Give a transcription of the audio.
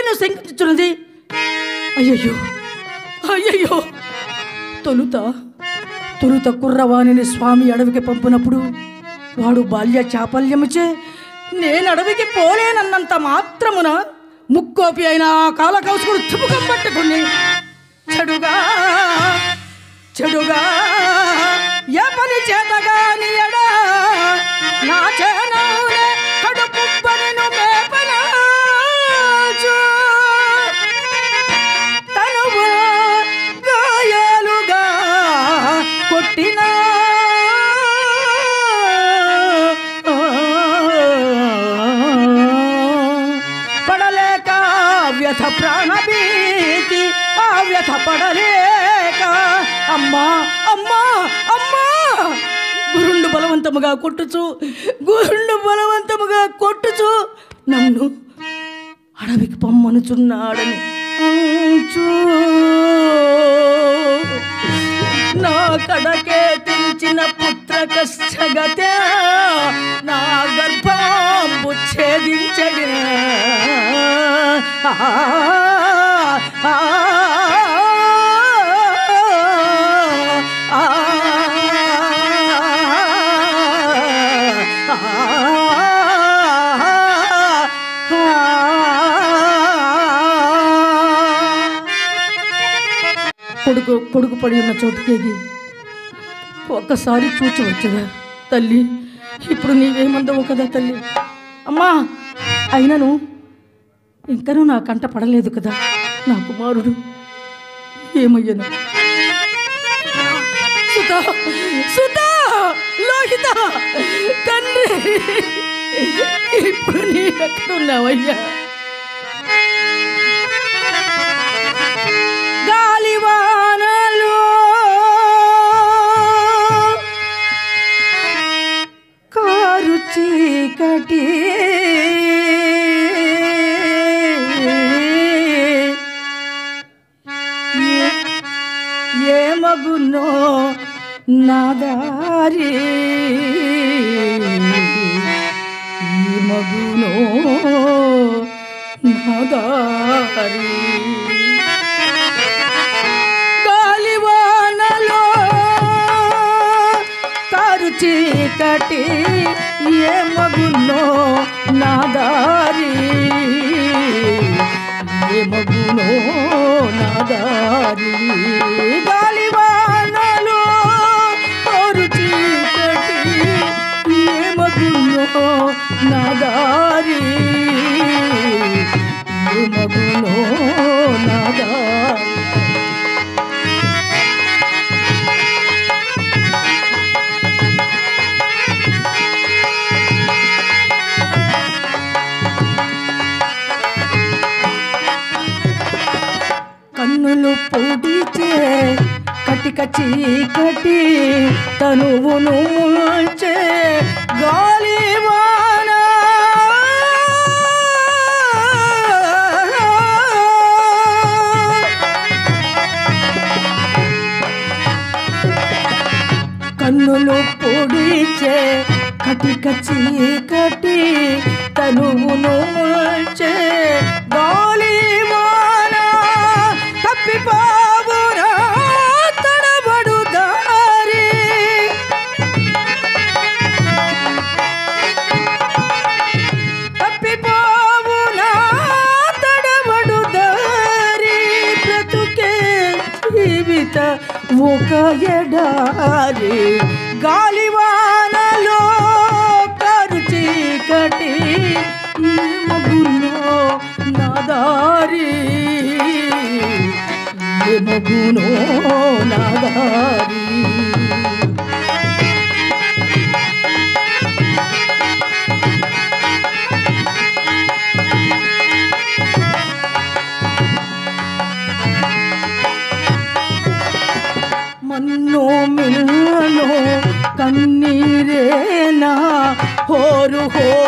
నేను శంకించున్నది అయ్యయ్యో అయ్యయ్యో తొలుత తొలుత కుర్రవాణిని స్వామి అడవికి పంపినప్పుడు వాడు బాల్య చాపల్యముచే నేను అడవికి పోలేనన్నంత మాత్రమున ముక్కోపి అయిన ఆ కాలకౌసుకుడు తుముకం పట్టుకుని చెడుగా చెడుగా ఏ పని చేతగాని ఎడా నా చేనవునే కడుపు పనిను మేపనాచు తనువు గాయాలుగా కొట్టిన పడలేక వ్యథ ప్రాణభీతి ఆ వ్యథ పడలేక అమ్మా అమ్మా అమ్మా గురుండు బలవంతముగా కొట్టుచు గురుండు బలవంతముగా కొట్టుచు నన్ను అడవికి పొమ్మనుచున్నాడని అంచు నా కడకే తెంచిన పుత్ర కష్టగత నా గర్భంబు ఛేదించడి ఆ, ఆ, ఆ, కొడుకు కొడుకు పడి ఉన్న చోటుకేగి ఒక్కసారి చూచవచ్చుగా తల్లి ఇప్పుడు నీవేమందవు కదా తల్లి అమ్మా అయినను ఇంకనూ నా కంట పడలేదు కదా నా కుమారుడు ఏమయ్యను సుధా సుధా లోహిత తండ్రి ఇప్పుడు నీ ఎక్కడున్నావయ్యా గాలివానలు కారు చీకటి ఏ- ఏ మగునో నా దారి ఈ మగునో నా దారి గాలివానలో కారు చీకటి ఏ మగునో నా దారి ఏ మగునో నా దారి గాలివానలో కారు చీకటి ఏ మగునో నా దారి ఏ మగునో నా దారి కన్నులు పొడిచే కటిక చీకటి తనువును ముంచే గాలివాన కన్నులు పొడిచే కటిక చీకటి తనువును ముంచే గాలివాన తప్పిపోవురా తడబడు దారి తప్పిపోవునా తడబడు దారి బ్రతుకే జీవిత ఒక ఎడారి గాలివానలో కరు చీకటి ఈ మగులో నా దారి ఈ మగులో నా దారి మన్నో మిన్నో కన్నీరేనా హోరు హో